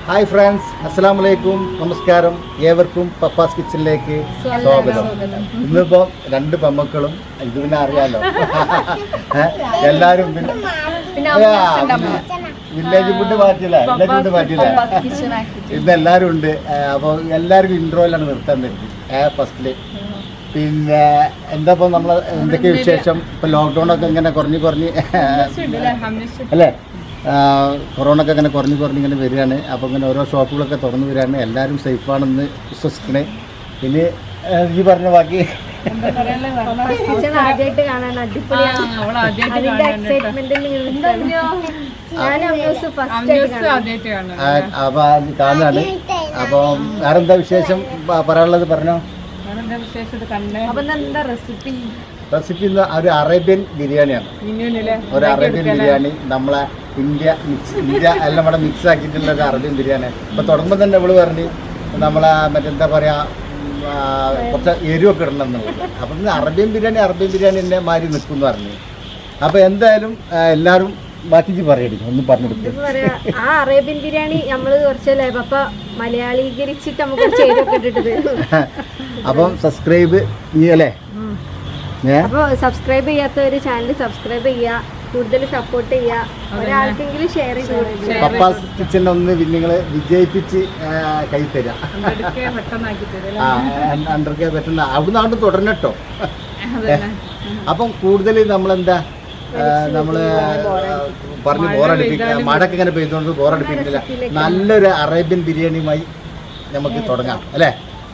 Hi friends അസ്സാം വലൈക്കും നമസ്കാരം ഏവർക്കും പപ്പാസ് കിച്ചണിലേക്ക് സ്വാഗതം ഇന്നിപ്പോൾ രണ്ട് പെമ്മക്കളും ഇത് പിന്നെ അറിയാലോ ഏ, എല്ലാവരും പിന്നെ പിന്നെ വില്ലേജ് ഫുഡ് മാറ്റില്ല വില്ലേജ് ഫുഡ് മാറ്റില്ല ഇന്ന് എല്ലാവരും ഉണ്ട് അപ്പോൾ എല്ലാവർക്കും ഇൻട്രോയിലാണ് നിർത്താൻ പറ്റി ഫസ്റ്റില് പിന്നെ എന്താ ഇപ്പോൾ നമ്മൾ എന്തൊക്കെ വിശേഷം ഇപ്പം ലോക്ക്ഡൗൺ ഒക്കെ ഇങ്ങനെ കുറഞ്ഞ് കുറഞ്ഞ് അല്ലേ കൊറോണ ഒക്കെ ഇങ്ങനെ കുറഞ്ഞ് കുറഞ്ഞ് ഇങ്ങനെ വരികയാണ് അപ്പോൾ ഇങ്ങനെ ഓരോ ഷോപ്പുകളൊക്കെ തുറന്നു വരികയാണ് എല്ലാവരും സേഫാണെന്ന് വിശ്വസിക്കണേ ഇനി ആ, ഈ പറഞ്ഞ ബാക്കി കിച്ചൺ ആദ്യമായിട്ട് കാണാൻ അടിപൊളിയാണ് അതിന്റെ എക്സൈറ്റ്മെന്റിൽ ഞാൻ അമ്മൂസ് ഫസ്റ്റ് ആയിട്ട് കാണാം ആ, അപ്പോൾ അത് കാണുകയാണ് അപ്പോൾ വേറെന്താ വിശേഷം പ- പറയാനുള്ളത് പറഞ്ഞോ അപ്പൊ എന്താ റെസിപ്പി റെസിപ്പി ഇന്ന് ഒരു അറേബ്യൻ ബിരിയാണിയാണ് ഒരു അറേബ്യൻ ബിരിയാണി നമ്മളെ ഇന്ത്യ മിക്സ് ഇന്ത്യ എല്ലാം കൂടെ മിക്സ് ആക്കിയിട്ടുള്ള ഒരു അറേബ്യൻ ബിരിയാണി ഇപ്പൊ തുടങ്ങുമ്പോൾ തന്നെ ഇവള് പറഞ്ഞ് നമ്മളെ മറ്റെന്താ പറയാ ഉം, ആ, കുറച്ച് എരിവൊക്കെ ഇടണം എന്നുള്ളത് അപ്പൊ ഇന്ന് അറേബ്യൻ ബിരിയാണി അറേബ്യൻ ബിരിയാണി എന്നെ മാറി നിൽക്കും എന്ന് പറഞ്ഞു അപ്പൊ എന്തായാലും ആ, എല്ലാവരും ബാക്കിക്ക് പറയടിക്കും ഒന്ന് പറഞ്ഞെടുക്കും എന്താ പറയാ ആ അറേബ്യൻ ബിരിയാണി നമ്മള് കുറച്ചല്ലേ അപ്പൊ മലയാളീകരിച്ചിട്ട് നമുക്ക് കുറച്ച് എരിവൊക്കെ ഇട്ടിട്ട് അപ്പം സബ്സ്ക്രൈബ് ചെയ്യല്ലേ ഏ അപ്പൊ സബ്സ്ക്രൈബ് ചെയ്യാത്തവര് ചാനൽ സബ്സ്ക്രൈബ് ചെയ്യുക കൂടുതൽ സപ്പോർട്ട് ചെയ്യുക ഒരാൾക്കെങ്കിലും ഷെയർ ചെയ്ത് കൊടുക്കുക പപ്പാസ് കിച്ചണിൽ ഒന്ന് നിങ്ങൾ വിജയിപ്പിച്ച് ആ, കൈ തരാം ആ അണ്ടർ കെ പറ്റുന്ന അവിടുന്ന് അങ്ങോട്ട് തുടരണട്ടോ അപ്പം കൂടുതൽ നമ്മളെന്താ ആ, നമ്മള് പറഞ്ഞ് ബോറടിപ്പിക്കുക മഴയൊക്കെ ഇങ്ങനെ പെയ്തുകൊണ്ട് ബോറടിപ്പിക്കുന്നില്ല നല്ലൊരു അറേബ്യൻ ബിരിയാണിയുമായി നമുക്ക് തുടങ്ങാം അല്ലേ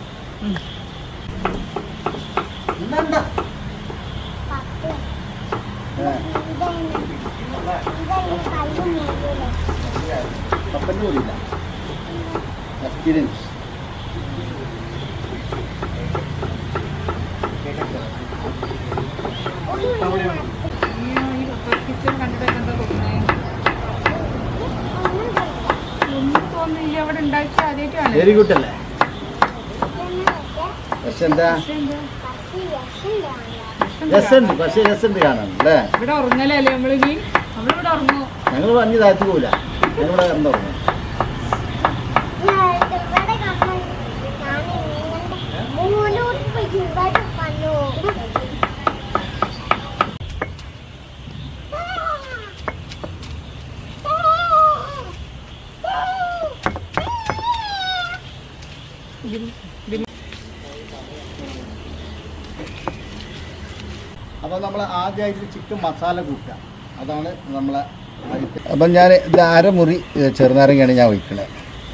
എക്സ്പീരിയൻസ് വെരി ഗുഡ് അല്ലേ പക്ഷെ എന്താ രസമുണ്ട് പക്ഷേ രസമുണ്ട് കാണാൻ അല്ലേ ഇവിടെ ഉറങ്ങലല്ലേ നമ്മള് ഇനി നമ്മളിവിടെ ഉറങ്ങും ഞങ്ങൾ വണ്ടി താഴ്ത്തി പോവില്ല ഞങ്ങളിവിടെ കിടന്നു തുടങ്ങും അപ്പോൾ നമ്മൾ ആദ്യമായിട്ട് ചിക്കൻ മസാല കൂട്ടുക അതാണ് നമ്മളെ ആദ്യത്തെ അപ്പം ഞാൻ ഇത് അരമുറി ഏ, ചെറുനാരങ്ങയാണ് ഞാൻ ഒഴിക്കണത്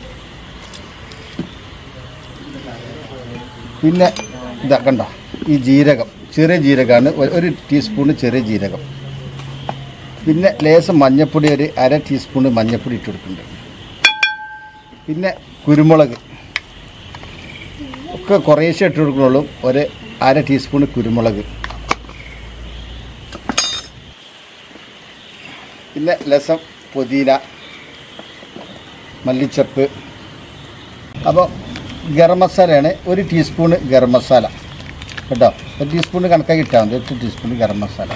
പിന്നെ ഇതാ കണ്ടോ ഈ ജീരകം ചെറിയ ജീരകമാണ് ഒ- ഒരു ടീസ്പൂണ് ചെറിയ ജീരകം പിന്നെ ലേശം മഞ്ഞൾപ്പൊടി ഒരു അര ടീസ്പൂണ് മഞ്ഞൾപ്പൊടി ഇട്ട് കൊടുക്കുന്നുണ്ട് പിന്നെ കുരുമുളക് ഒക്കെ കുറേശ്ശെ ഇട്ട് കൊടുക്കുന്നുള്ളൂ ഒരു അര ടീസ്പൂണ് കുരുമുളക് പിന്നെ ലസം പുതിന മല്ലിച്ചപ്പ് അപ്പോൾ ഗരം മസാലയാണ് ഒരു ടീസ്പൂണ് ഗരം മസാല കേട്ടോ ഒരു ടീസ്പൂണ് കണക്കാക്കി ഇട്ടാൽ മതി എട്ട് ടീസ്പൂൺ ഗരം മസാല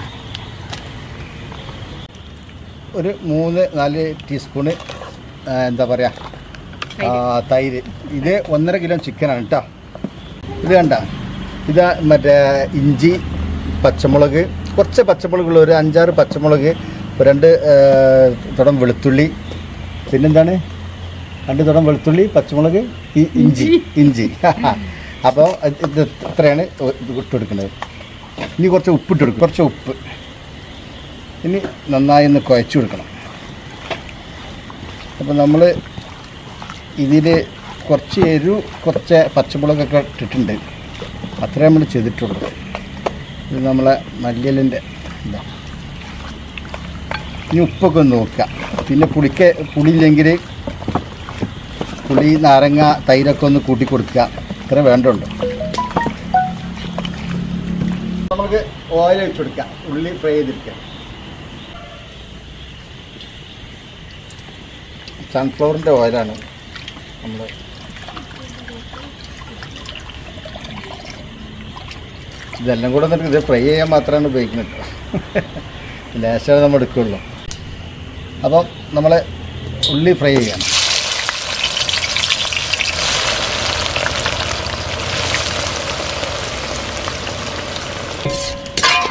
ഒരു മൂന്ന് നാല് ടീസ്പൂണ് ആ, എന്താ പറയുക തൈര് ഇത് ഒന്നര കിലോ ചിക്കനാണ് കേട്ടോ ഇത് കണ്ട ഇത് മറ്റേ ഇഞ്ചി പച്ചമുളക് കുറച്ച് പച്ചമുളകുള്ള ഒരു അഞ്ചാറ് പച്ചമുളക് ഒരു രണ്ട് ആ, തുടം വെളുത്തുള്ളി പിന്നെന്താണ് രണ്ട് തുടം വെളുത്തുള്ളി പച്ചമുളക് ഈ ഇഞ്ചി ഇഞ്ചി അപ്പോൾ ഇത് ഇത്രയാണ് ഇത് ഇട്ട് കൊടുക്കുന്നത് ഇനി കുറച്ച് ഉപ്പിട്ട് കൊടുക്കും കുറച്ച് ഉപ്പ് ഇനി നന്നായി ഒന്ന് കുഴച്ച് കൊടുക്കണം അപ്പോൾ നമ്മൾ ഇതിൽ കുറച്ച് എരു കുറച്ച് പച്ചമുളകൊക്കെ ഇട്ടിട്ടുണ്ട് അത്രേ നമ്മൾ ചെയ്തിട്ടുള്ളൂ ഇത് നമ്മളെ മല്ലിയലിൻ്റെ ഇതാ ഇനി ഉപ്പൊക്കെ ഒന്ന് നോക്കുക പിന്നെ പുളിക്ക് പുളിയില്ലെങ്കിൽ പുളി നാരങ്ങ തൈരൊക്കെ ഒന്ന് കൂട്ടി കൊടുക്കുക ഇത്ര വേണ്ടുള്ളൂ നമുക്ക് ഓയിൽ ഒഴിച്ച് കൊടുക്കാം ഉള്ളി ഫ്രൈ ചെയ്തിരിക്കുക സൺഫ്ലവറിൻ്റെ ഓയിലാണ് നമ്മൾ ഇതെല്ലാം കൂടെ എന്നിട്ട് ഇത് ഫ്രൈ ചെയ്യാൻ മാത്രമാണ് ഉപയോഗിക്കുന്നത് കേട്ടോ ലേശമേ നമ്മൾ എടുക്കുള്ളൂ അപ്പം നമ്മൾ ഉള്ളി ഫ്രൈ ചെയ്യണം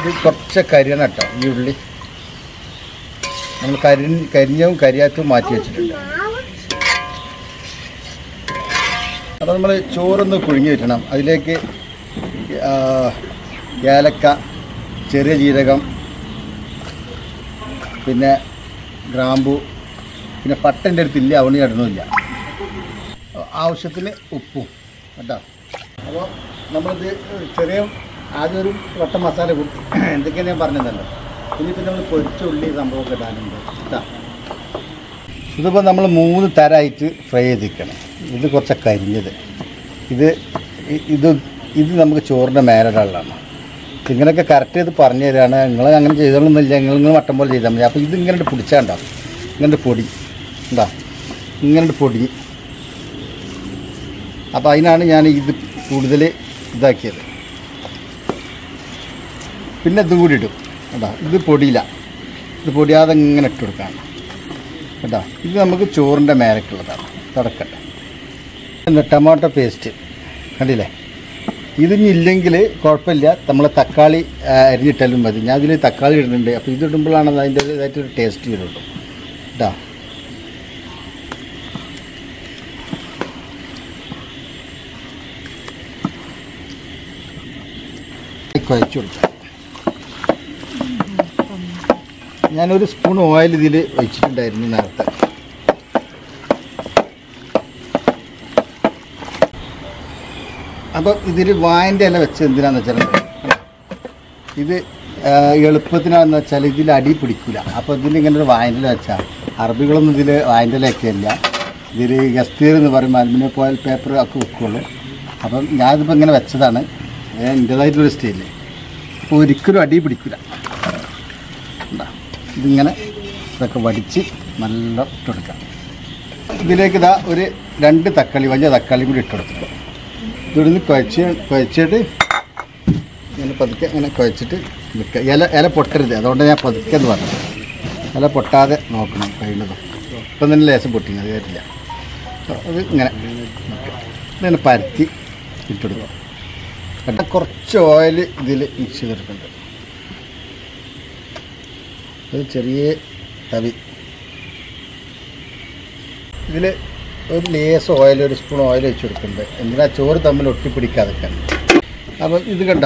ഇത് കുറച്ച് കരിയണം കേട്ടോ ഈ ഉള്ളി നമ്മൾ കരി കരിഞ്ഞവും കരിയാത്തും മാറ്റി വെച്ചിട്ടുണ്ട് അപ്പോൾ നമ്മൾ ചോറൊന്ന് പുഴുങ്ങി വെക്കണം അതിലേക്ക് ആ, ഏലക്ക ചെറിയ ജീരകം പിന്നെ ഗ്രാമ്പു പിന്നെ പട്ടൻ്റെ അടുത്തില്ല അവണി ഇടണമില്ല ആവശ്യത്തിന് ഉപ്പും കേട്ടോ അപ്പോൾ നമ്മളിത് ചെറിയ ആദ്യം ഒരു വട്ട മസാല കൂട്ടി എന്തൊക്കെയാണ് ഞാൻ പറഞ്ഞതല്ലോ ഇനിയിപ്പോൾ നമ്മൾ പൊരിച്ച ഉള്ളി സംഭവമൊക്കെ ഇടാനുണ്ട് കേട്ടോ ഇതിപ്പോൾ നമ്മൾ മൂന്ന് തരമായിട്ട് ഫ്രൈ ചെയ്തിരിക്കണം ഇത് കുറച്ച് കരിഞ്ഞത് ഇത് ഇ- ഇത് ഇത് നമുക്ക് ചോറിൻ്റെ മേലിടാനുള്ളതാണ് ഇങ്ങനെയൊക്കെ കറക്റ്റ് ചെയ്ത് പറഞ്ഞു തരാണ് നിങ്ങൾ അങ്ങനെ ചെയ്തോളൊന്നുമില്ല നിങ്ങൾ നിങ്ങൾ മട്ടം പോലെ ചെയ്താൽ മതി അപ്പോൾ ഇത് ഇങ്ങനെ പിടിച്ചാണ്ടാവും ഇങ്ങനെ പൊടി ഉണ്ടാ ഇങ്ങനെ പൊടി അപ്പോൾ അതിനാണ് ഞാൻ ഇത് കൂടുതൽ ഇതാക്കിയത് പിന്നെ ഇതും കൂടി ഇടും കേട്ടോ ഇത് പൊടിയില്ല ഇത് പൊടിയാതെ ഇങ്ങനെ ഇട്ട് കൊടുക്കണം കേട്ടോ ഇത് നമുക്ക് ചോറിൻ്റെ മേലക്കുള്ളതാണ് തുടക്കട്ടെ പിന്നെ ടൊമാറ്റോ പേസ്റ്റ് കണ്ടില്ലേ ഇതിനി ഇല്ലെങ്കിൽ കുഴപ്പമില്ല നമ്മൾ തക്കാളി ആ, അരിഞ്ഞിട്ടാലും മതി ഞാൻ ഇതിൽ തക്കാളി ഇടുന്നുണ്ട് അപ്പോൾ ഇത് ഇടുമ്പോഴാണ് അതിൻ്റെ ഇതായിട്ടൊരു ടേസ്റ്റ് വരുള്ളൂ കേട്ടോ കുഴച്ച് കൊടുക്കാം ഞാനൊരു സ്പൂൺ ഓയിൽ ഇതിൽ ഒഴിച്ചിട്ടുണ്ടായിരുന്നു നേരത്തെ അപ്പം ഇതിൽ വായൻ്റെ ഇല വെച്ച് എന്തിനാന്ന് വെച്ചാൽ ഇത് ആ, എളുപ്പത്തിനാന്ന് വെച്ചാൽ ഇതിൽ അടി പിടിക്കില്ല അപ്പോൾ ഇതിൽ ഇങ്ങനെ ഒരു വായൻ്റെ ഇല വെച്ചാൽ അറബികളൊന്നും ഇതിൽ വായൻ്റെ ഇലയൊക്കെ ഇല്ല ഇതിൽ ഗസ്തീർ എന്ന് പറയുമ്പോൾ അലുമിനിയം ഫോയിൽ പേപ്പർ ഒക്കെ വെക്കുള്ളൂ അപ്പം ഞാനിതിപ്പോൾ ഇങ്ങനെ വെച്ചതാണ് എൻ്റേതായിട്ടൊരു സ്റ്റൈല് അപ്പോൾ ഒരിക്കലും അടി പിടിക്കില്ല ഉണ്ടാ. ഇതിങ്ങനെ ഇതൊക്കെ വടിച്ച് നല്ല ഇട്ടെടുക്കാം ഇതിലേക്ക് ഇതാ ഒരു രണ്ട് തക്കാളി വലിയ തക്കാളി കൂടി ഇട്ടെടുക്കുക ഇവിടുന്ന് കുഴച്ച് കുഴച്ചിട്ട് ഇങ്ങനെ പതുക്കെ ഇങ്ങനെ കുഴച്ചിട്ട് നിൽക്കുക ഇല ഇല പൊട്ടരുത് അതുകൊണ്ട് ഞാൻ പതുക്കെ എന്ന് പറഞ്ഞു ഇല പൊട്ടാതെ നോക്കണം കഴിയുന്നതും ഇപ്പം തന്നെ ലേശം പൊട്ടിങ് അത് കാര്യമില്ല അപ്പോൾ അത് ഇങ്ങനെ നിൽക്കുക ഇങ്ങനെ പരത്തി ഇട്ടെടുക്കുക എന്നിട്ട് കുറച്ച് ഓയിൽ ഇതിൽ മിക്സ് ചെയ്തെടുക്കുന്നുണ്ട് ഒരു ചെറിയ തവി ഇതിൽ ഒരു ലേസ് ഓയിൽ ഒരു സ്പൂൺ ഓയിൽ വെച്ച് കൊടുക്കുന്നുണ്ട് എന്തിനാ ചോറ് തമ്മിൽ ഒട്ടിപ്പിടിക്കാതൊക്കെ അപ്പം ഇത് കണ്ട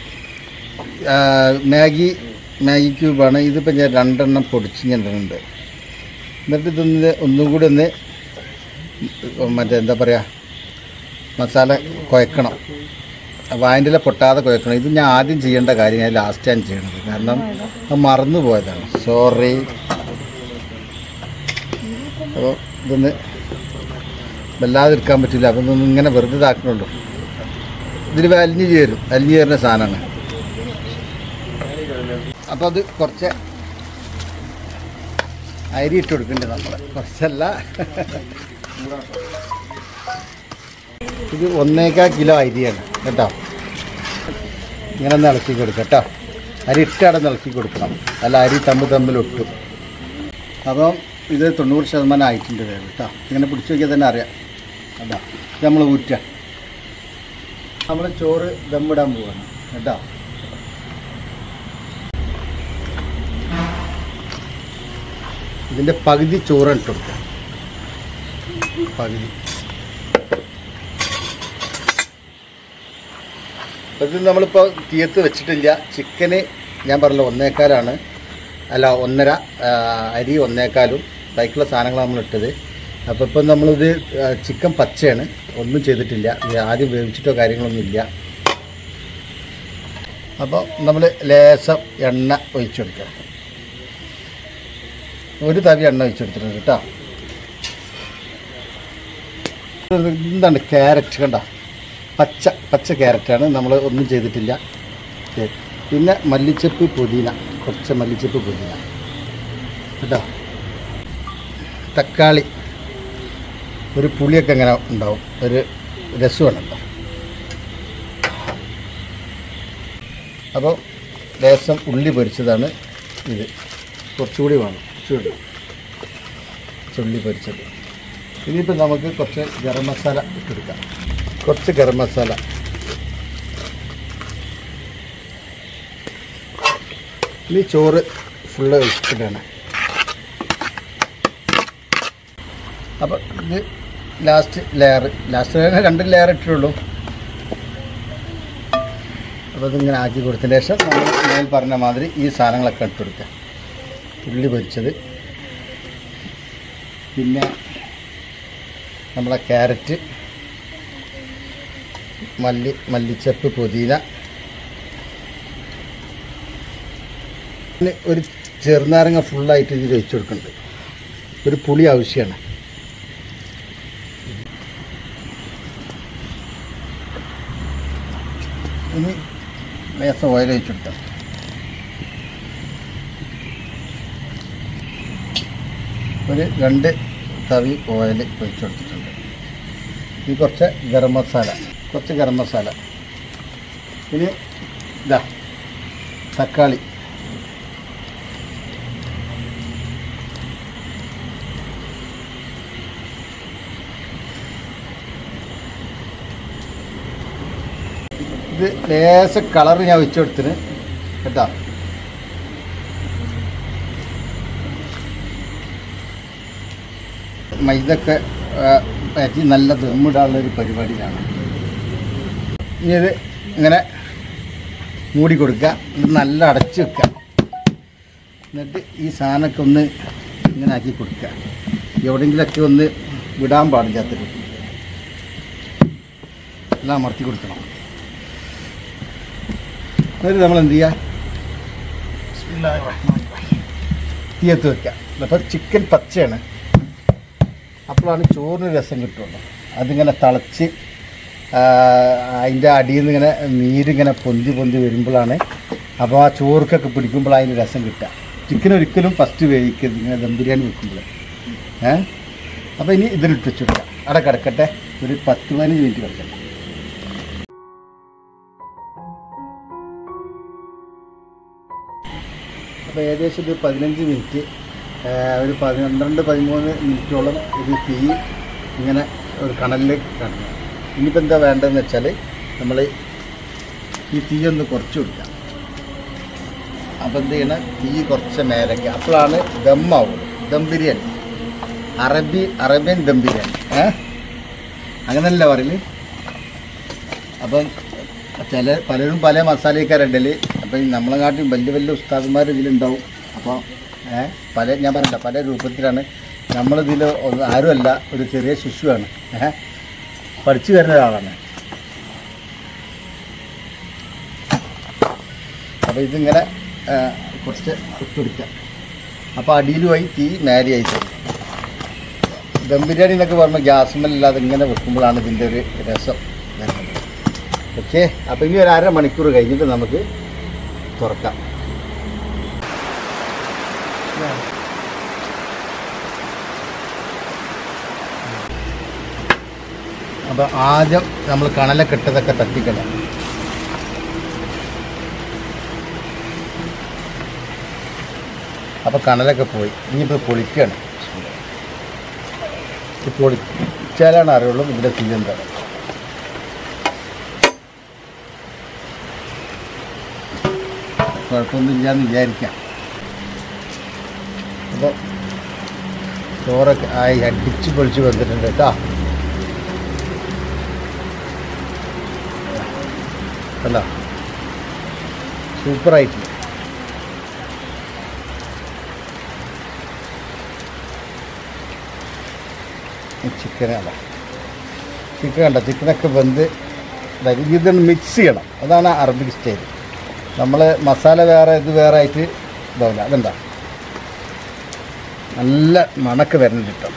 മാഗി മാഗി ക്യൂബാണ് ഇതിപ്പോൾ ഞാൻ രണ്ടെണ്ണം പൊടിച്ച് ഞാൻ ഇടുന്നുണ്ട് എന്നിട്ട് ഇതൊന്ന് ഒന്നും കൂടി ഒന്ന് മറ്റേ എന്താ പറയുക മസാല കുഴക്കണം വായൻ്റെ പൊട്ടാതെ കുഴക്കണം ഇത് ഞാൻ ആദ്യം ചെയ്യേണ്ട കാര്യം ഞാൻ ലാസ്റ്റാണ് ചെയ്യണത് കാരണം അത് മറന്നു പോയതാണ് സോറി അപ്പോൾ ഇതൊന്ന് വല്ലാതെ എടുക്കാൻ പറ്റില്ല അപ്പം ഇതൊന്നും ഇങ്ങനെ വെറുതെ ഇതാക്കണുള്ളൂ ഇതിൽ അലിഞ്ഞു ചേരും അലിഞ്ഞു ചേരുന്ന സാധനമാണ് അപ്പോൾ അത് കുറച്ച് അരി ഇട്ട് കൊടുക്കുന്നുണ്ട് നമ്മൾ കുറച്ചല്ല ഇത് ഒന്നേക്കാ കിലോ അരിയാണ് കേട്ടോ ഇങ്ങനെ ഒന്ന് ഇളക്കി കൊടുക്കുക കേട്ടോ അരി ഇട്ടവിടെ ഇളക്കി കൊടുക്കണം അല്ല അരി തമ്മിൽ തമ്മിൽ ഒട്ടും അപ്പം ഇത് തൊണ്ണൂറ് ശതമാനം ആയിട്ടുണ്ട് വേവ് കേട്ടോ ഇങ്ങനെ പിടിച്ച് നോക്കിയാൽ തന്നെ അറിയാം കേട്ടോ ഇത് നമ്മൾ ഊറ്റുക നമ്മൾ ചോറ് ദമ്മിടാൻ പോവാണ് കേട്ടോ ഇതിൻ്റെ പകുതി ചോറ് ഇട്ട് കൊടുക്കുക പകുതി ഇത് നമ്മളിപ്പോൾ തീയത്ത് വെച്ചിട്ടില്ല ചിക്കന് ഞാൻ പറഞ്ഞല്ലോ ഒന്നേക്കാലാണ് അല്ല ഒന്നര ആ, അരി ഒന്നേക്കാലും ബാക്കിയുള്ള സാധനങ്ങളാണ് നമ്മൾ ഇട്ടത് അപ്പോൾ ഇപ്പം നമ്മളിത് ആ, ചിക്കൻ പച്ചയാണ് ഒന്നും ചെയ്തിട്ടില്ല ഇത് ആദ്യം വേവിച്ചിട്ടോ കാര്യങ്ങളൊന്നും ഇല്ല അപ്പോൾ നമ്മൾ ലേശം എണ്ണ ഒഴിച്ചു കൊടുക്കുക ഒരു തവി എണ്ണ ഒഴിച്ചു കൊടുത്തിട്ടുണ്ട് കേട്ടോ ഇത് എന്താണ് ക്യാരറ്റ് കണ്ട പച്ച പച്ച ക്യാരറ്റാണ് നമ്മൾ ഒന്നും ചെയ്തിട്ടില്ല ദേ, പിന്നെ മല്ലിച്ചപ്പ് പുതിന കുറച്ച് മല്ലിച്ചപ്പ് പുതിന കേട്ടോ തക്കാളി ഒരു പുളിയൊക്കെ ഇങ്ങനെ ഉണ്ടാവും ഒരു രസമാണല്ലോ അപ്പോൾ ലേശം ഉള്ളി പൊരിച്ചതാണ് ഇത് കുറച്ചുകൂടി വേണം കുറച്ചുകൂടി ചുള്ളി പൊരിച്ചത് ഇനിയിപ്പോൾ നമുക്ക് കുറച്ച് ഗരം മസാല ഇട്ടെടുക്കാം കുറച്ച് ഗരം മസാല ഇനി ചോറ് ഫുള്ള് ഒഴിച്ചിട്ടാണ് അപ്പോൾ ഇത് ലാസ്റ്റ് ലെയർ ലാസ്റ്റ് രണ്ട് ലെയർ ഇട്ടിട്ടുള്ളൂ അപ്പോൾ ഇതിങ്ങനെ ആക്കി കൊടുത്തതിന് ശേഷം നമ്മൾ മേൽ പറഞ്ഞ മാതിരി ഈ സാധനങ്ങളൊക്കെ ഇട്ട് കൊടുക്കുക ഉള്ളി പൊരിച്ചത് പിന്നെ നമ്മളെ ക്യാരറ്റ് മല്ലി മല്ലിച്ചപ്പ് പുതിന പിന്നെ ഒരു ചെറുനാരങ്ങ ഫുള്ളായിട്ട് ഇതിൽ ഒഴിച്ചു കൊടുക്കുന്നുണ്ട് ഒരു പുളി ആവശ്യമാണ് ഇനി ലേസം ഓയിൽ ഒഴിച്ചു കൊടുക്കാം ഒരു രണ്ട് തവി ഓയിൽ ഒഴിച്ചു കൊടുത്തിട്ടുണ്ട് ഇനി കുറച്ച് ഗരം മസാല കുറച്ച് ഗരം മസാല ഇനി ഇതാ തക്കാളി ഇത് ലേശ കളർ ഞാൻ വെച്ച് കൊടുത്തിന് കേട്ടോ മൈദൊക്കെ പറ്റി നല്ല ദമ്മിടാനുള്ള ഒരു പരിപാടിയാണ് ഇനി ഇത് ഇങ്ങനെ മൂടി കൊടുക്കുക ഇത് നല്ല അടച്ച് വെക്കുക എന്നിട്ട് ഈ സാധനമൊക്കെ ഒന്ന് ഇങ്ങനെ ആക്കി കൊടുക്കുക എവിടെയെങ്കിലൊക്കെ ഒന്ന് വിടാൻ പാടില്ലാത്തൊരു എല്ലാം അമർത്തി കൊടുക്കണം എന്നിട്ട് നമ്മൾ എന്ത് ചെയ്യുക തീയത്ത് വെക്കുക അപ്പം ചിക്കൻ പച്ചയാണ് അപ്പോഴാണ് ചോറിന് രസം കിട്ടുള്ളൂ അതിങ്ങനെ തിളച്ച് അതിൻ്റെ അടിയിൽ നിന്ന് ഇങ്ങനെ നീരിങ്ങനെ പൊന്തി പൊന്തി വരുമ്പോഴാണ് അപ്പോൾ ആ ചോർക്കൊക്കെ പിടിക്കുമ്പോൾ അതിന് രസം കിട്ടുക ചിക്കൻ ഒരിക്കലും ഫസ്റ്റ് വേവിക്കരുത് ഇങ്ങനെ ദം ബിരിയാണി വെക്കുമ്പോൾ ഏ അപ്പോൾ ഇനി ഇതിലിട്ട് വെച്ച് കൊടുക്കാം അവിടെ കിടക്കട്ടെ ഒരു പത്ത് പതിനഞ്ച് മിനിറ്റ് കിടക്കട്ടെ അപ്പോൾ ഏകദേശം ഒരു പതിനഞ്ച് മിനിറ്റ് ആ, ഒരു പന്ത്രണ്ട് പതിമൂന്ന് മിനിറ്റോളം ഇത് തീ ഇങ്ങനെ ഒരു കണലിലേക്ക് കടന്നു ഇനിയിപ്പോൾ എന്താ വേണ്ടതെന്ന് വെച്ചാൽ നമ്മൾ ഈ തീ ഒന്ന് കുറച്ച് കൊടുക്കാം അപ്പോൾ എന്ത് ചെയ്യണം തീ കുറച്ച് മേലേക്ക് അപ്പോഴാണ് ദമ്മാവുള്ളൂ ദം ബിരിയാണി അറബി അറേബ്യൻ ദം ബിരിയാണി ഏ അങ്ങനല്ല പറയല് അപ്പം ചില പലരും പല മസാലയൊക്കെ അപ്പം നമ്മളെ കാട്ടിൽ വലിയ വലിയ ഉസ്താദന്മാർ ഇതിലുണ്ടാവും അപ്പോൾ ഏ പല ഞാൻ പറഞ്ഞില്ല പല രൂപത്തിലാണ് നമ്മളിതിൽ ഒന്ന് ആരുമല്ല ഒരു ചെറിയ ശിശുവാണ് ഏ പഠിച്ചു വരുന്ന ഒരാളാണ് അപ്പോൾ ഇതിങ്ങനെ ആ, കുറച്ച് ഇട്ടുകൊടുക്കുക അപ്പോൾ അടിയിലുമായി തീ മേലെയായി തരും ദം ബിരിയാണി എന്നൊക്കെ പറയുമ്പോൾ ഗ്യാസുമല്ലാതെ ഇങ്ങനെ വെക്കുമ്പോഴാണ് ഇതിൻ്റെ ഒരു രസം വരുന്നത് ഓക്കെ അപ്പോൾ ഇനി ഒരു അര മണിക്കൂർ കഴിഞ്ഞിട്ട് നമുക്ക് തുറക്കാം അപ്പോൾ ആദ്യം നമ്മൾ കണലൊക്കെ ഇട്ടതൊക്കെ തട്ടിക്കണം അപ്പോൾ കണലൊക്കെ പോയി ഇനിയിപ്പോൾ പൊളിക്കുകയാണ് ഇത് പൊളിച്ചാലാണ് അറിയുള്ളൂ ഇതിൻ്റെ തീ എന്താ കുഴപ്പമൊന്നുമില്ലാന്ന് വിചാരിക്കാം അപ്പോൾ ചോറൊക്കെ ആയി അടിച്ച് പൊളിച്ച് വന്നിട്ടുണ്ട് കേട്ടോ അല്ല സൂപ്പറായിട്ടില്ല ചിക്കൻ അല്ല ചിക്കൻ കണ്ട ചിക്കനൊക്കെ വെന്ത് ഇതാക്കി. ഇതൊന്ന് മിക്സ് ചെയ്യണം അതാണ് അറബിക് സ്റ്റൈൽ നമ്മൾ മസാല വേറെ ഇത് വേറെ ആയിട്ട് ഇതാവില്ല അതെന്താ നല്ല മണക്ക് വരുന്നുണ്ട് കേട്ടോ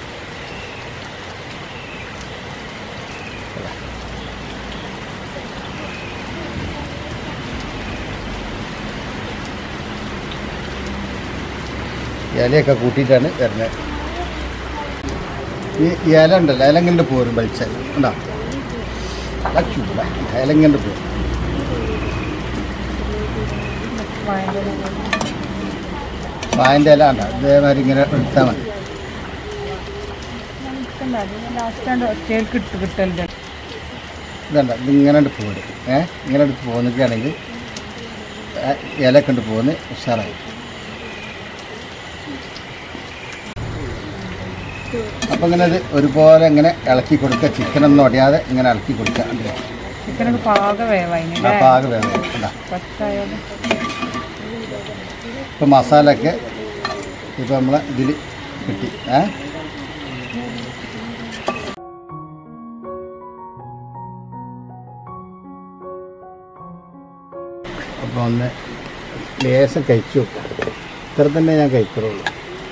ഇലയൊക്കെ കൂട്ടിയിട്ടാണ് വരുന്നത് ഈ ഇല ഉണ്ടല്ലോ ഇലങ്ങിൻ്റെ പോരും വലിച്ച ഉണ്ടോ ചൂട ഇലങ്ങിൻ്റെ പോരും വായൻ്റെ ഇല ഉണ്ടോ ഇതേമാതിരി ഇങ്ങനെ എടുത്താൽ മതി ലാസ്റ്റ് ഒറ്റയ്ക്ക് ഇട്ട് കിട്ടലുണ്ട് ഇതുണ്ട് ഇതിങ്ങനെ പോരും ഏ ഇങ്ങനെ എടുത്ത് പോകുന്നൊക്കെയാണെങ്കിൽ ഇലയൊക്കെ ഉണ്ട് പോകുന്നത് ഉഷാറായി അപ്പം ഇങ്ങനെ ഇത് ഒരുപോലെ ഇങ്ങനെ ഇളക്കി കൊടുക്കുക ചിക്കനൊന്നും ഒടിയാതെ ഇങ്ങനെ ഇളക്കി കൊടുക്കുക ഉണ്ടോ? ചിക്കനൊക്കെ പാക ആ വേവായില്ലേ പാകം വേണം ഉണ്ടാ പച്ചായാലും ഇപ്പം മസാല ഒക്കെ ഇപ്പം നമ്മളെ ഇതിൽ കിട്ടി ഏ അപ്പോൾ ഒന്ന് ലേശം കഴിച്ചു നോക്കാം ഇത്ര തന്നെ ഞാൻ കഴിക്കുള്ളൂ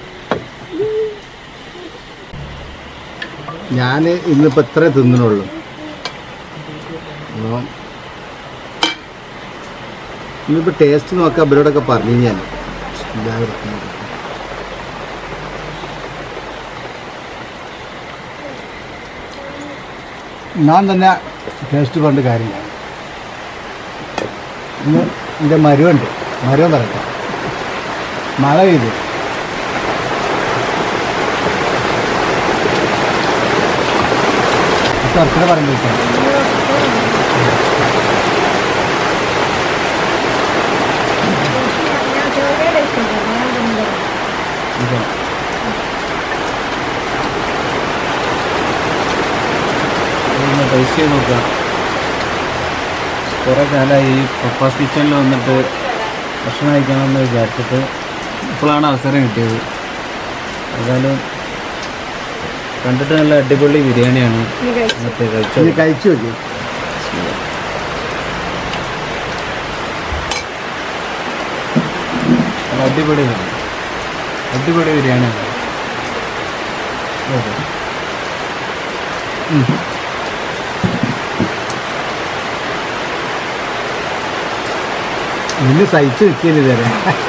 ഞാൻ ഇന്നിപ്പോൾ ഇത്രേ തിന്നണുള്ളൂ അപ്പം ഇന്നിപ്പോൾ ടേസ്റ്റ് നോക്കാം ഇവരോടൊക്കെ പറഞ്ഞു ഞാൻ എല്ലാവർക്കും ഞാൻ തന്നെ ടേസ്റ്റ് കൊണ്ട് കാര്യമില്ല ഇന്ന് എൻ്റെ മരുവുണ്ട് മരുവൻ പറയട്ടെ മഴ പെയ്തു സർക്കിള് പറഞ്ഞു ഞാൻ ചോറിയുടെ ഇഷ്ടമാണ് ഞാൻ തിന്നത്. ഇത് ഒന്ന് ടേസ്റ്റ് ചെയ്ത് നോക്കാം കുറേ കാലമായി ഈ പപ്പാസ് കിച്ചണിൽ വന്നിട്ട് ഭക്ഷണം കഴിക്കണമെന്ന് വിചാരിച്ചിട്ട് ഇപ്പോഴാണ് അവസരം കിട്ടിയത് ഏതായാലും കണ്ടിട്ട് നല്ല അടിപൊളി ബിരിയാണിയാണ് ഇനി കഴിച്ചു. എന്നിട്ട് ഇനി കഴിച്ചത് കഴിച്ചു നോക്കി നല്ല അടിപൊളി ബിരിയാണി. അടിപൊളി ബിരിയാണിയാണ് ഓക്കെ ഇന്ന് സഹിച്ചു നിൽക്കില്ല ഇതുവരെ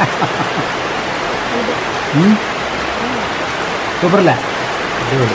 സൂപ്പറല്ലേ അടിപൊളി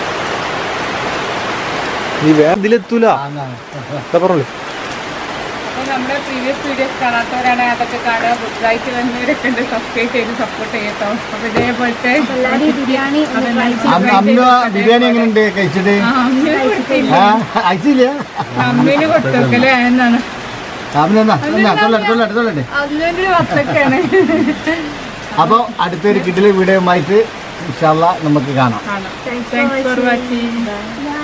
നീ വേറെ ഇതിലെത്തൂല പറഞ്ഞു അപ്പോൾ നമ്മുടെ പ്രീവിയസ് വീഡിയോസ് കാണാത്തവരാണെങ്കിൽ അതൊക്കെ കാണുക പുതുതായിട്ട് വന്നവരൊക്കെ ഉണ്ട് സബ്സ്ക്രൈബ് ചെയ്ത് സപ്പോർട്ട് ചെയ്യട്ടോ അപ്പോൾ ഇതേപോലത്തെ എല്ലാവരും ഈ ബിരിയാണി ഒന്ന് try ചെയ്ത് അമ്മ അമ്മ ബിരിയാണി എങ്ങനെയുണ്ട് കഴിച്ചിട്ട് ആ, അമ്മേനെ കൊടുത്തില്ല. ആ അയച്ചില്ല അമ്മേനെ കൊടുത്തേക്കല്ലേ എന്നാണ് അമ്മ അടുത്തോളെ അടുത്തോളെ അമ്മേന്റെ വത്തക്കാണ് അപ്പോൾ അടുത്തൊരു കിഡിലെ വീഡിയോ ആയിട്ട് ഇൻഷാല്ല നമുക്ക് കാണാം കാണാം Thanks for thanks for watching. Watching Bye.